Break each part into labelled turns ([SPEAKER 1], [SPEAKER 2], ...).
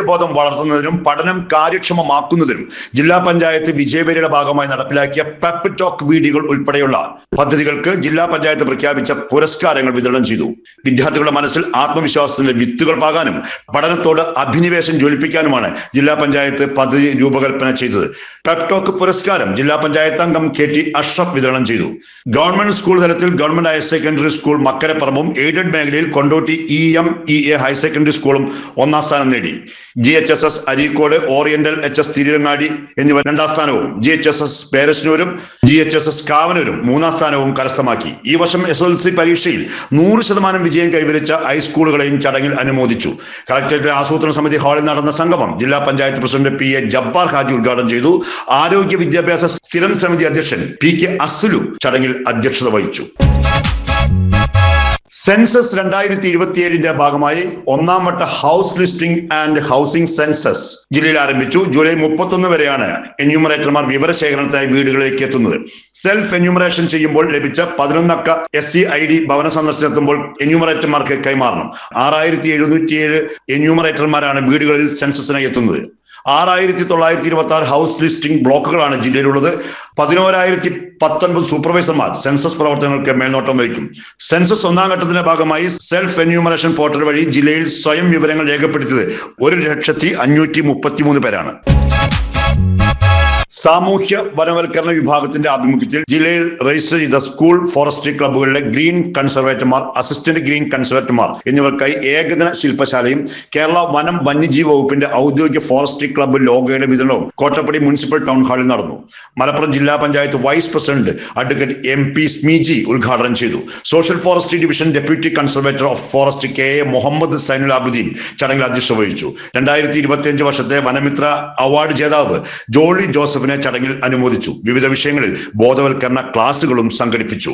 [SPEAKER 1] മൂല്യബോധം വളർത്തുന്നതിനും പഠനം കാര്യക്ഷമമാക്കുന്നതിനും ജില്ലാ പഞ്ചായത്ത് വിജയപേരിയുടെ ഭാഗമായി നടപ്പിലാക്കിയ പെപ്പ് ടോക്ക് വീഡിയോകൾ ഉൾപ്പെടെയുള്ള പദ്ധതികൾക്ക് ജില്ലാ പഞ്ചായത്ത് പ്രഖ്യാപിച്ച പുരസ്കാരങ്ങൾ വിതരണം ചെയ്തു വിദ്യാർത്ഥികളുടെ മനസ്സിൽ ആത്മവിശ്വാസത്തിന്റെ വിത്തുകൾ പാകാനും പഠനത്തോട് അഭിനിവേശം ജ്വലിപ്പിക്കാനുമാണ് ജില്ലാ പഞ്ചായത്ത് പദ്ധതി രൂപകൽപ്പന ചെയ്തത് പെപ്പ് ടോക്ക് പുരസ്കാരം ജില്ലാ പഞ്ചായത്ത് അംഗം കെ ടി അഷ്റഫ് വിതരണം ചെയ്തു ഗവൺമെന്റ് സ്കൂൾ തലത്തിൽ ഗവൺമെന്റ് ഹയർ സെക്കൻഡറി സ്കൂൾ മക്കരപ്പറമ്പും എയ്ഡഡ് മേഖലയിൽ Kondotty E M E A higher secondary സ്കൂളും ഒന്നാം സ്ഥാനം നേടി G H S S Areekode oriental H S Thiruvangadi എന്നിവ രണ്ടാം സ്ഥാനവും ജി എച്ച് എസ് എസ് പേരശ്നൂരും ജി എച്ച് എസ് എസ് കാവനൂരും മൂന്നാം സ്ഥാനവും കരസ്ഥമാക്കി ഈ വർഷം എസ് എൽ സി പരീക്ഷയിൽ നൂറ് ശതമാനം വിജയം കൈവരിച്ച ഹൈസ്കൂളുകളെയും ചടങ്ങിൽ അനുമോദിച്ചു കളക്ടറേറ്റ് ആസൂത്രണ സമിതി ഹാളിൽ നടന്ന സംഗമം ജില്ലാ panchayat president P A Jabbar Haji ഉദ്ഘാടനം ചെയ്തു ആരോഗ്യ വിദ്യാഭ്യാസ സ്ഥിരം സമിതി അധ്യക്ഷൻ പി കെ അസ്ലു ചടങ്ങിൽ അധ്യക്ഷത വഹിച്ചു സെൻസസ് രണ്ടായിരത്തി ഇരുപത്തിയേഴിന്റെ ഭാഗമായി ഒന്നാം വട്ട house listing and housing census ജില്ലയിൽ ആരംഭിച്ചു ജൂലൈ മുപ്പത്തൊന്ന് വരെയാണ് എന്യൂമറേറ്റർമാർ വിവരശേഖരണത്തിനായി വീടുകളിലേക്ക് എത്തുന്നത് സെൽഫ് എന്യൂമറേഷൻ ചെയ്യുമ്പോൾ ലഭിച്ച പതിനൊന്നക്ക എസ് സി ഐ ഡി ഭവന സന്ദർശനത്തുമ്പോൾ എന്യൂമറേറ്റർമാർക്ക് കൈമാറണം ആറായിരത്തി എഴുന്നൂറ്റിയേഴ് എന്യൂമറേറ്റർമാരാണ് വീടുകളിൽ സെൻസസിനായി എത്തുന്നത് ആറായിരത്തി തൊള്ളായിരത്തി ഇരുപത്തി ആറ് ഹൗസ് ലിസ്റ്റിംഗ് ബ്ലോക്കുകളാണ് ജില്ലയിലുള്ളത് പതിനോരായിരത്തി പത്തൊൻപത് സൂപ്പർവൈസർമാർ സെൻസസ് പ്രവർത്തനങ്ങൾക്ക് മേൽനോട്ടം വഹിക്കും സെൻസസ് ഒന്നാം ഘട്ടത്തിന്റെ ഭാഗമായി സെൽഫ് എന്യൂമറേഷൻ പോർട്ടൽ വഴി ജില്ലയിൽ സ്വയം വിവരങ്ങൾ രേഖപ്പെടുത്തിയത് ഒരു ലക്ഷത്തി അഞ്ഞൂറ്റി മുപ്പത്തിമൂന്ന് പേരാണ് സാമൂഹ്യ വനവൽക്കരണ വിഭാഗത്തിന്റെ ആഭിമുഖ്യത്തിൽ ജില്ലയിൽ രജിസ്റ്റർ ചെയ്ത സ്കൂൾ ഫോറസ്ട്രി ക്ലബ്ബുകളിലെ ഗ്രീൻ കൺസർവേറ്റർമാർ അസിസ്റ്റന്റ് ഗ്രീൻ കൺസർവേറ്റർമാർ എന്നിവർക്കായി ഏകദിന ശില്പശാലയും കേരള വനം വന്യജീവി വകുപ്പിന്റെ ഔദ്യോഗിക ഫോറസ്ട്രി ക്ലബ്ബ് ലോഗോയുടെ വിതരണവും കോട്ടപ്പടി മുനിസിപ്പൽ ടൗൺ ഹാളിൽ നടന്നു മലപ്പുറം ജില്ലാ panchayat vice president advocate M P Smiji ഉദ്ഘാടനം ചെയ്തു social forestry division deputy conservator of forest K A Muhammad Zainul Abudheen ചടങ്ങിൽ അധ്യക്ഷത വഹിച്ചു രണ്ടായിരത്തി ഇരുപത്തിയഞ്ച് വർഷത്തെ വനമിത്ര അവാർഡ് ജേതാവ് ജോളി ജോസഫിനെ ചടങ്ങിൽ അനുമോദിച്ചു വിവിധ വിഷയങ്ങളിൽ ബോധവൽക്കരണ ക്ലാസുകളും സംഘടിപ്പിച്ചു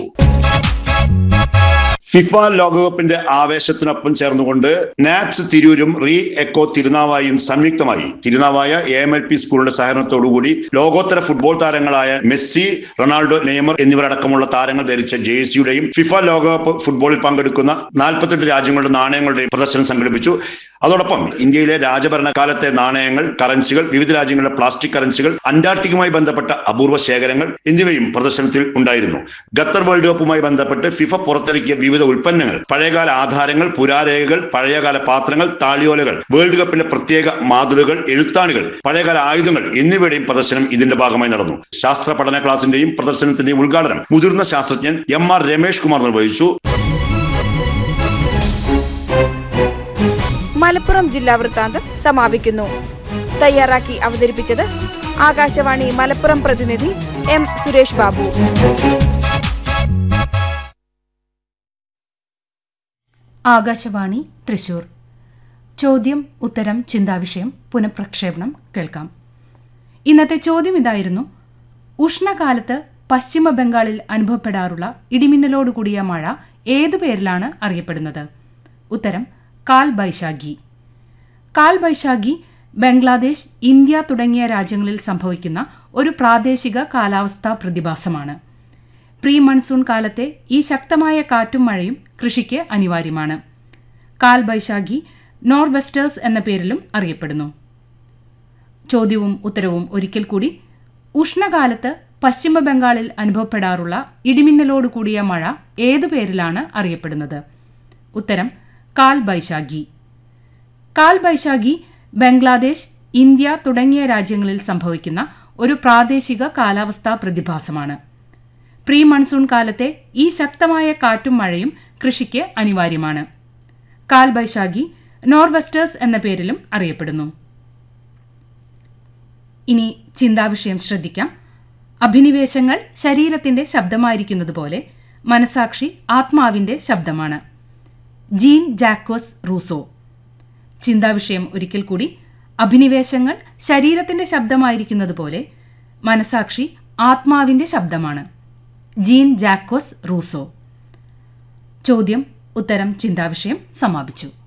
[SPEAKER 1] ഫിഫ ലോകകപ്പിന്റെ ആവേശത്തിനൊപ്പം ചേർന്നുകൊണ്ട് നാപ്സ് തിരൂരും റീ എക്കോ തിരുനാവായും സംയുക്തമായി Tirunavaya A M L P സ്കൂളിന്റെ സഹകരണത്തോടുകൂടി ലോകോത്തര ഫുട്ബോൾ താരങ്ങളായ മെസ്സി റൊണാൾഡോ നെയ്മർ എന്നിവരടക്കമുള്ള താരങ്ങൾ ധരിച്ച ജേഴ്സിയുടെയും ഫിഫ ലോകകപ്പ് ഫുട്ബോളിൽ പങ്കെടുക്കുന്ന നാൽപ്പത്തെട്ട് രാജ്യങ്ങളുടെ നാണയങ്ങളുടെയും പ്രദർശനം സംഘടിപ്പിച്ചു അതോടൊപ്പം ഇന്ത്യയിലെ രാജഭരണകാലത്തെ നാണയങ്ങൾ കറൻസികൾ വിവിധ രാജ്യങ്ങളുടെ പ്ലാസ്റ്റിക് കറൻസികൾ അന്റാർട്ടിക്കുമായി ബന്ധപ്പെട്ട അപൂർവ ശേഖരങ്ങൾ എന്നിവയും പ്രദർശനത്തിൽ ഉണ്ടായിരുന്നു ഖത്തർ വേൾഡ് കപ്പുമായി ബന്ധപ്പെട്ട് ഫിഫ പുറത്തിറക്കിയ വിവിധ ഉൽപ്പന്നങ്ങൾ പഴയകാല ആധാരങ്ങൾ പുരാരേഖകൾ പഴയകാല പാത്രങ്ങൾ താളിയോലകൾ വേൾഡ് കപ്പിന്റെ പ്രത്യേക മാതൃകകൾ എഴുത്താണികൾ പഴയകാല ആയുധങ്ങൾ എന്നിവയുടെയും പ്രദർശനം ഇതിന്റെ ഭാഗമായി നടന്നു ശാസ്ത്ര പഠന ക്ലാസിന്റെയും പ്രദർശനത്തിന്റെയും ഉദ്ഘാടനം മുതിർന്ന ശാസ്ത്രജ്ഞൻ എം ആർ രമേഷ് കുമാർ നിർവഹിച്ചു
[SPEAKER 2] മലപ്പുറം ജില്ലാ വൃത്താന്തം സമാപിക്കുന്നു തയ്യാറാക്കി അവതരിപ്പിച്ചത് ആകാശവാണി മലപ്പുറം പ്രതിനിധി എം സുരേഷ് ബാബു
[SPEAKER 3] ആകാശവാണി തൃശൂർ ചോദ്യം ഉത്തരം ചിന്താവിഷയം പുനഃപ്രക്ഷേപണം കേൾക്കാം ഇന്നത്തെ ചോദ്യം ഇതായിരുന്നു ഉഷ്ണകാലത്ത് പശ്ചിമ ബംഗാളിൽ അനുഭവപ്പെടാറുള്ള ഇടിമിന്നലോടുകൂടിയ മഴ ഏതു പേരിലാണ് അറിയപ്പെടുന്നത് ഉത്തരം കാൽ ബൈശാഖി കാൽ ബൈശാഖി ബംഗ്ലാദേശ് ഇന്ത്യ തുടങ്ങിയ രാജ്യങ്ങളിൽ സംഭവിക്കുന്ന ഒരു പ്രാദേശിക കാലാവസ്ഥാ പ്രതിഭാസമാണ് പ്രീ മൺസൂൺ കാലത്തെ ഈ ശക്തമായ കാറ്റും മഴയും കൃഷിക്ക് അനിവാര്യമാണ് കാൽ ബൈശാഖി നോർവെസ്റ്റേഴ്സ് എന്ന പേരിലും അറിയപ്പെടുന്നു ചോദ്യവും ഉത്തരവും ഒരിക്കൽ കൂടി ഉഷ്ണകാലത്ത് പശ്ചിമ ബംഗാളിൽ അനുഭവപ്പെടാറുള്ള ഇടിമിന്നലോട് കൂടിയ മഴ ഏതു പേരിലാണ് അറിയപ്പെടുന്നത് ഉത്തരം കാൽ ബൈശാഖി കാൽ ബൈശാഖി ബംഗ്ലാദേശ് ഇന്ത്യ തുടങ്ങിയ രാജ്യങ്ങളിൽ സംഭവിക്കുന്ന ഒരു പ്രാദേശിക കാലാവസ്ഥാ പ്രതിഭാസമാണ് പ്രീ മൺസൂൺ കാലത്തെ ഈ ശക്തമായ കാറ്റും മഴയും കൃഷിക്ക് അനിവാര്യമാണ് കാൽ ബൈശാഖി നോർവെസ്റ്റേഴ്സ് എന്ന പേരിലും അറിയപ്പെടുന്നു ഇനി ചിന്താവിഷയം ശ്രദ്ധിക്കാം അഭിനിവേശങ്ങൾ ശരീരത്തിന്റെ ശബ്ദമായിരിക്കുന്നത് പോലെ മനസാക്ഷി ആത്മാവിന്റെ ശബ്ദമാണ് ജീൻ ജാക്കോസ് റൂസോ ചിന്താവിഷയം ഒരിക്കൽ കൂടി അഭിനിവേശങ്ങൾ ശരീരത്തിന്റെ ശബ്ദമായിരിക്കുന്നത് പോലെ മനസാക്ഷി ആത്മാവിന്റെ ശബ്ദമാണ് ജീൻ ജാക്കോസ് റൂസോ ചോദ്യം ഉത്തരം ചിന്താവിഷയം സമാപിച്ചു